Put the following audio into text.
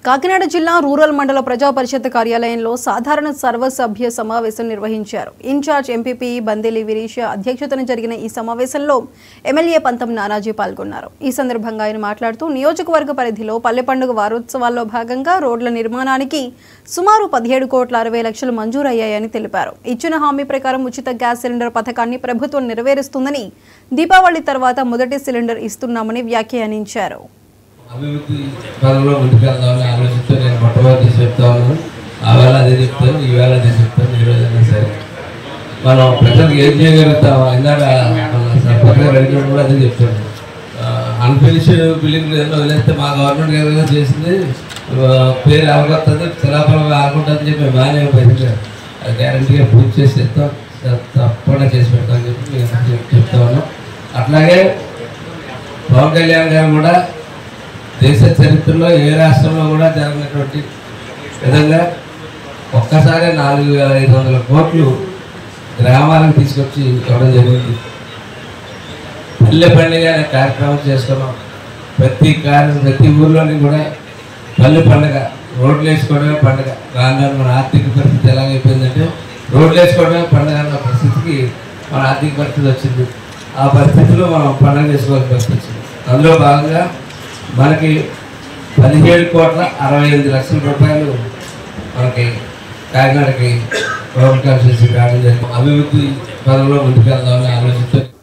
కాకినాడ జిల్లా రూరల్ మండల ప్రజా పరిషత్ కార్యాలయంలో సాధారణ సర్వసభ్య సమావేశం నిర్వహించారు ఇన్ఛార్జ్ ఎంపీపీ బందెలి విరీష అధ్యక్షతన జరిగిన ఈ సమావేశంలో ఎమ్మెల్యే పంతం నానాజీ పాల్గొన్నారు ఈ సందర్భంగా ఆయన మాట్లాడుతూ నియోజకవర్గ పరిధిలో పల్లె పండుగ వారోత్సవాల్లో భాగంగా రోడ్ల నిర్మాణానికి సుమారు పదిహేడు కోట్ల అరవై లక్షలు మంజూరయ్యాయని తెలిపారు ఇచ్చిన హామీ ప్రకారం ఉచిత గ్యాస్ సిలిండర్ పథకాన్ని ప్రభుత్వం నెరవేరుస్తుందని దీపావళి తర్వాత మొదటి సిలిండర్ ఇస్తున్నామని వ్యాఖ్యానించారు అభివృద్ధి పదంలో ముందుకెళ్దామని ఆలోచిస్తూ నేను మొట్టమొదటి చెప్తా ఉన్నాను ఆ వేళ అదే చెప్తాను ఈ వేళ అదే చెప్తాను ఈ రోజైనా సరే మనం ప్రజలకు ఏం చేయగలుగుతాం ఇందాక మన సర్పంచ్ గారు అడిగినప్పుడు కూడా అదే చెప్తాను అన్ఫినిష్డ్ బిల్డింగ్ ఏదైనా వదిలేస్తే మా గవర్నమెంట్ ఏదైనా చేసింది ఆ, పేరు అవగొస్తుంది శిలాఫలం ఆగుంటుందని చెప్పి బాగానే బయటకు అది గ్యారంటీగా పూర్తి చేసి చెప్తాం తప్పకుండా చేసి పెడతామని చెప్పి మేము చెప్- చెప్తా ఉన్నాం అట్లాగే పవన్ కళ్యాణ్ గారు కూడా దేశ చరిత్రలో ఏ రాష్ట్రంలో కూడా జరిగినటువంటి విధంగా ఒక్కసారి నాలుగు వేల ఐదు వందల కోట్లు గ్రామాలకు తీసుకొచ్చి ఇవ్వడం జరిగింది పల్లె పండుగ అనే కార్యక్రమం చేసుకున్నాం ప్రతి కార్యం ప్రతి ఊర్లోని కూడా పల్లె పండుగ రోడ్లు వేసుకోవడమే పండుగ రాను రాను మన ఆర్థిక పరిస్థితి ఎలాగైపోయిందంటే రోడ్లు వేసుకోవడమే పండుగ అన్న పరిస్థితికి మన ఆర్థిక పరిస్థితి వచ్చింది ఆ పరిస్థితిలో మనం పండుగ చేసుకోవాల్సిన పరిస్థితి వచ్చింది అందులో భాగంగా మనకి పదిహేడు కోట్ల అరవై ఎనిమిది లక్షల రూపాయలు మనకి కాకినాడకి రోడ్ కాన్స్టిట్యూన్సీ రావడం జరిగింది అభివృద్ధి పదంలో ముందుకెళ్దామని ఆలోచిస్తూ